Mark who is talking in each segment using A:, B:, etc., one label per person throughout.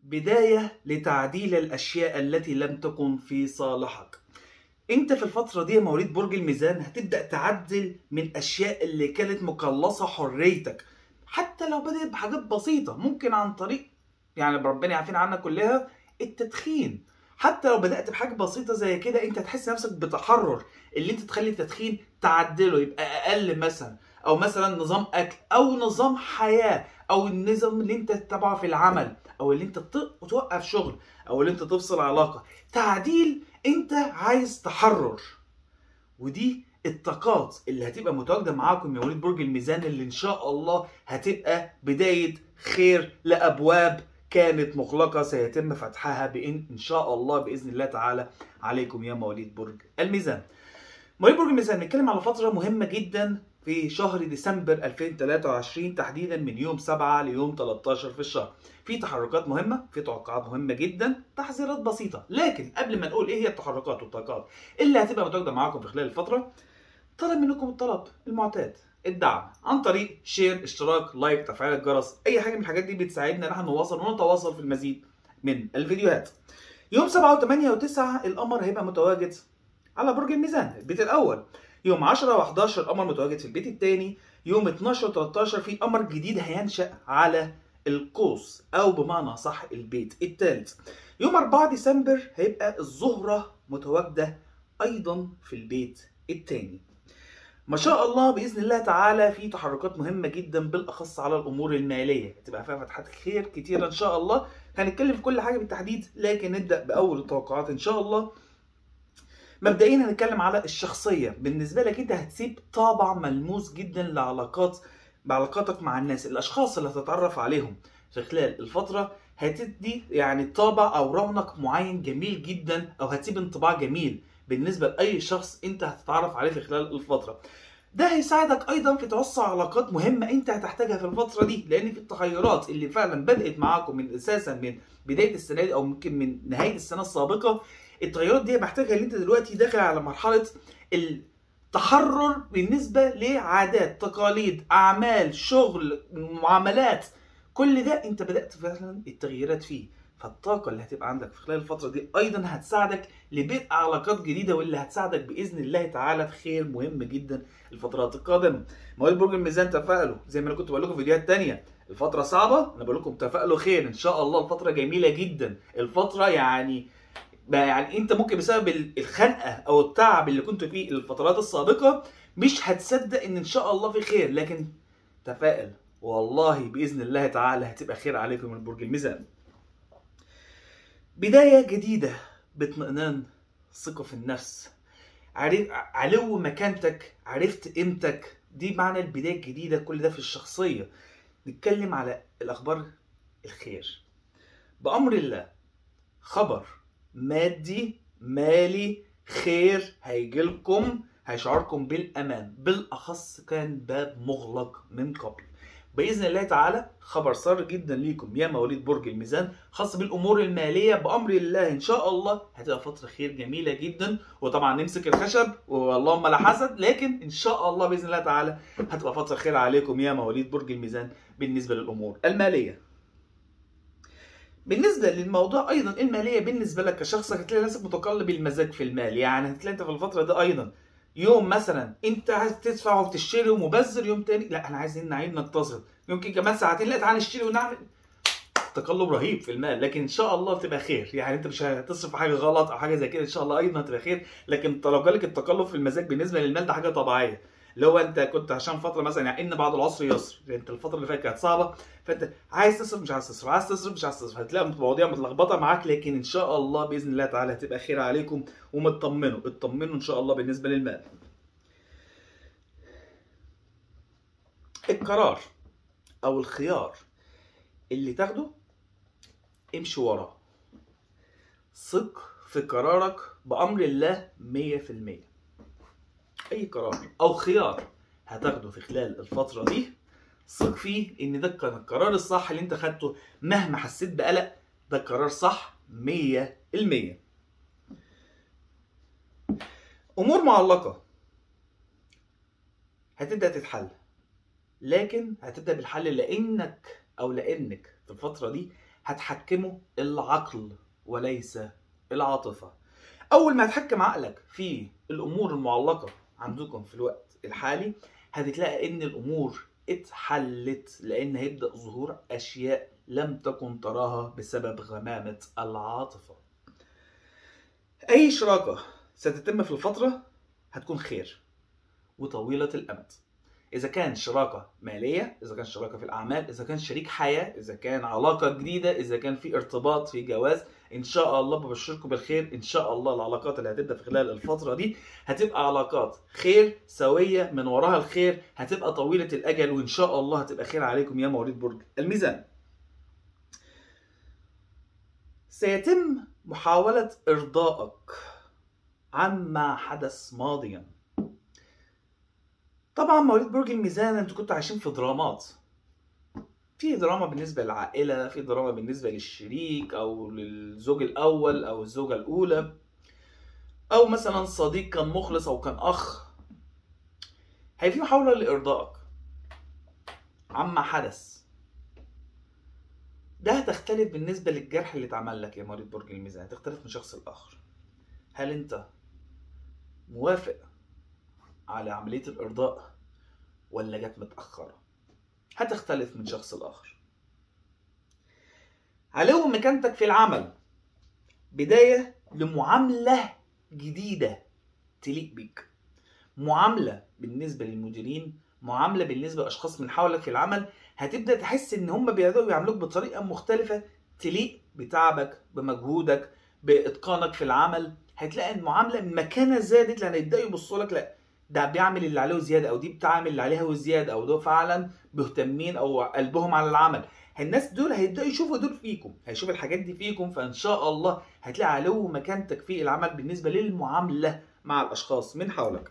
A: بداية لتعديل الأشياء التي لم تكن في صالحك انت في الفترة دي يا مواليد برج الميزان هتبدأ تعدل من الأشياء اللي كانت مقلصة حريتك حتى لو بدأت بحاجات بسيطة ممكن عن طريق يعني ربنا يعافينا عنها كلها التدخين حتى لو بدأت بحاجة بسيطة زي كده انت هتحس نفسك بتحرر اللي انت تخلي التدخين تعدله يبقى أقل مثلا او مثلا نظام اكل او نظام حياه او النظام اللي انت تتبعه في العمل او اللي انت توقف شغل او اللي انت تفصل علاقه تعديل انت عايز تحرر ودي الطاقات اللي هتبقى متواجده معاكم يا وليد برج الميزان اللي ان شاء الله هتبقى بدايه خير لابواب كانت مغلقه سيتم فتحها بان ان شاء الله باذن الله تعالى عليكم يا مواليد برج الميزان. مواليد برج الميزان نتكلم على فتره مهمه جدا في شهر ديسمبر 2023 تحديدا من يوم 7 ليوم 13 في الشهر في تحركات مهمه في توقعات مهمه جدا تحذيرات بسيطه لكن قبل ما نقول ايه هي التحركات والتوقعات اللي هتبقى متواجده معاكم في خلال الفتره طلب منكم الطلب المعتاد الدعم عن طريق شير اشتراك لايك تفعيل الجرس اي حاجه من الحاجات دي بتساعدنا ان احنا نواصل ونتواصل في المزيد من الفيديوهات يوم 7 و8 و9 القمر هيبقى متواجد على برج الميزان البيت الاول يوم 10 و11 القمر متواجد في البيت الثاني يوم 12 و13 في قمر جديد هينشأ على القوس او بمعنى صح البيت الثالث يوم 4 ديسمبر هيبقى الزهرة متواجدة ايضا في البيت الثاني ما شاء الله باذن الله تعالى في تحركات مهمه جدا بالاخص على الامور الماليه هتبقى فيها فتحات خير كتيره ان شاء الله هنتكلم في كل حاجه بالتحديد لكن نبدا باول التوقعات ان شاء الله مبدئيا هنتكلم على الشخصيه بالنسبه لك انت هتسيب طابع ملموس جدا لعلاقات بعلاقاتك مع الناس الاشخاص اللي هتتعرف عليهم في خلال الفتره هتدي يعني طابع او رونق معين جميل جدا او هتسيب انطباع جميل بالنسبه لاي شخص انت هتتعرف عليه في خلال الفتره ده هيساعدك ايضا في توسع علاقات مهمه انت هتحتاجها في الفتره دي لان في التغيرات اللي فعلا بدات معاكم من اساسا من بدايه السنه دي او ممكن من نهايه السنه السابقه التغيرات دي محتاجه ان انت دلوقتي داخل على مرحله التحرر بالنسبه لعادات تقاليد اعمال شغل معاملات كل ده انت بدات فعلا التغييرات فيه فالطاقة اللي هتبقى عندك في خلال الفترة دي أيضا هتساعدك لبدء علاقات جديدة واللي هتساعدك بإذن الله تعالى في خير مهم جدا الفترات القادمة. مواليد برج الميزان تفائلوا زي ما أنا كنت بقول لكم في فيديوهات تانية الفترة صعبة أنا بقول لكم تفائلوا خير إن شاء الله الفترة جميلة جدا الفترة يعني يعني أنت ممكن بسبب الخنقة أو التعب اللي كنت فيه الفترات السابقة مش هتصدق إن إن شاء الله في خير لكن تفائل والله بإذن الله تعالى هتبقى خير عليكم من برج الميزان. بداية جديدة باطمئنان ثقة في النفس عرف علو مكانتك عرفت قيمتك دي معنى البداية الجديدة كل ده في الشخصية نتكلم على الأخبار الخير بأمر الله خبر مادي مالي خير هيجيلكم هيشعركم بالأمان بالأخص كان باب مغلق من قبل باذن الله تعالى خبر سار جدا ليكم يا مواليد برج الميزان خاص بالامور الماليه بامر الله ان شاء الله هتبقى فتره خير جميله جدا وطبعا نمسك الخشب واللهم لا حسد لكن ان شاء الله باذن الله تعالى هتبقى فتره خير عليكم يا مواليد برج الميزان بالنسبه للامور الماليه بالنسبة للموضوع أيضا المالية بالنسبة لك كشخص هتلاقي نفسك متقلب المزاج في المال يعني هتلاقي أنت في الفترة دي أيضا يوم مثلا انت عايز تدفع وتشتري ومبذر يوم تاني لا احنا عايزين نعيد نتصل يمكن كمان ساعتين لا تعالى نشتري ونعمل تقلب رهيب في المال لكن ان شاء الله بتبقى خير يعني انت مش هتصرف في حاجه غلط او حاجه زي كده ان شاء الله ايضا هتبقى خير لكن لو جالك التقلب في المزاج بالنسبه للمال ده حاجه طبيعيه لو انت كنت عشان فتره مثلا يعني ان بعد العسر يسر يعني انت الفتره اللي فاتت كانت صعبه فانت عايز تصرف مش عايز تصرف عايز تصرف مش عايز تصرف هتلاقي المواضيع متلخبطه معاك لكن ان شاء الله باذن الله تعالى هتبقى خير عليكم ومطمنوا اطمنوا ان شاء الله بالنسبه للمال القرار او الخيار اللي تاخده امشي وراه ثق في قرارك بامر الله 100% اي قرار او خيار هتاخده في خلال الفتره دي ثق فيه ان ده كان القرار الصح اللي انت خدته مهما حسيت بقلق ده قرار صح 100% امور معلقه هتبدا تتحل لكن هتبدا بالحل لانك او لانك في الفتره دي هتحكموا العقل وليس العاطفة أول ما هتحكم عقلك في الأمور المعلقة عندكم في الوقت الحالي هتلاقي إن الأمور اتحلت لأن هيبدأ ظهور أشياء لم تكن تراها بسبب غمامة العاطفة أي شراكة ستتم في الفترة هتكون خير وطويلة الأمد إذا كان شراكة مالية إذا كان شراكة في الأعمال إذا كان شريك حياة إذا كان علاقة جديدة إذا كان في ارتباط في جواز إن شاء الله ببشركم بالخير إن شاء الله العلاقات اللي هتبدأ في خلال الفترة دي هتبقى علاقات خير سوية من وراها الخير هتبقى طويلة الأجل وإن شاء الله هتبقى خير عليكم يا مواليد برج الميزان سيتم محاولة إرضائك عما حدث ماضيا طبعا مواليد برج الميزان انتوا كنتوا عايشين في درامات في دراما بالنسبة للعائلة في دراما بالنسبة للشريك أو للزوج الأول أو الزوجة الأولى أو مثلا صديق كان مخلص أو كان أخ هي في محاولة لإرضائك عما حدث ده هتختلف بالنسبة للجرح اللي اتعمل لك يا مريض برج الميزان هتختلف من شخص لآخر هل أنت موافق على عملية الإرضاء ولا جت متأخرة هتختلف من شخص لآخر علو مكانتك في العمل بداية لمعاملة جديدة تليق بيك معاملة بالنسبة للمديرين معاملة بالنسبة لأشخاص من حولك في العمل هتبدأ تحس إن هم بيبدأوا يعاملوك بطريقة مختلفة تليق بتعبك بمجهودك بإتقانك في العمل هتلاقي المعاملة مكانة زادت لأن يبدأوا يبصوا لك لا ده بيعمل اللي عليه زيادة أو دي بتعمل اللي عليها وزيادة أو دول فعلا مهتمين أو قلبهم على العمل الناس دول هيبدأوا يشوفوا دول فيكم هيشوفوا الحاجات دي فيكم فإن شاء الله هتلاقي علو مكانتك في العمل بالنسبة للمعاملة مع الأشخاص من حولك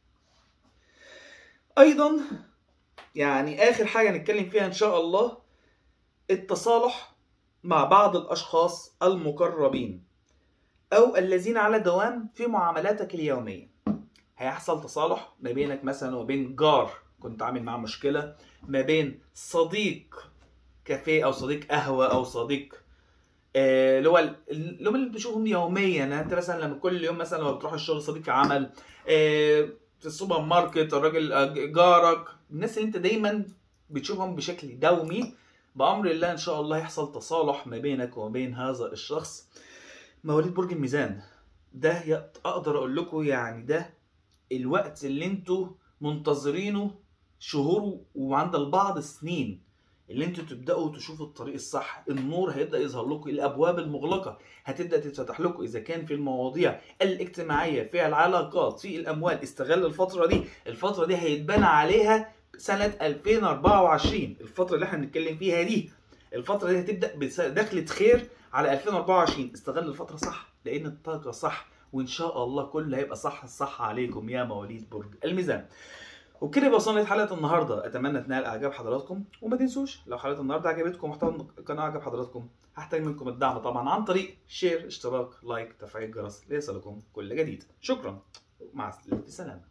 A: أيضا يعني آخر حاجة نتكلم فيها إن شاء الله التصالح مع بعض الأشخاص المقربين أو الذين على دوام في معاملاتك اليومية هيحصل تصالح ما بينك مثلا وبين جار كنت عامل معاه مشكلة ما بين صديق كافيه أو صديق قهوة أو صديق آه، اللي هو اللي هم اللي بتشوفهم يوميا يعني انت مثلا لما كل يوم مثلا لما بتروح الشغل صديق عمل آه، في السوبر ماركت الراجل آه، جارك الناس اللي انت دايما بتشوفهم بشكل دومي بامر الله ان شاء الله يحصل تصالح ما بينك وما بين هذا الشخص مواليد برج الميزان ده ي- اقدر اقول لكم يعني ده الوقت اللي انتوا منتظرينه شهور وعند البعض سنين اللي انتوا تبداوا تشوفوا الطريق الصح النور هيبدا يظهر لكم الابواب المغلقه هتبدا تتفتح لكم اذا كان في المواضيع الاجتماعيه في العلاقات في الاموال استغل الفتره دي الفتره دي هيتبنى عليها سنه 2024 الفتره اللي احنا بنتكلم فيها دي الفتره دي هتبدا بدخله خير على 2024 استغل الفتره صح لان الطاقه صح وان شاء الله كله هيبقى صح الصح عليكم يا مواليد برج الميزان وبكده يبقى وصلنا لحلقه النهارده اتمنى تنال اعجاب حضراتكم وما تنسوش لو حلقه النهارده عجبتكم محتوى القناه عجب حضراتكم هحتاج منكم الدعم طبعا عن طريق شير اشتراك لايك تفعيل الجرس ليصلكم كل جديد شكرا مع السلامه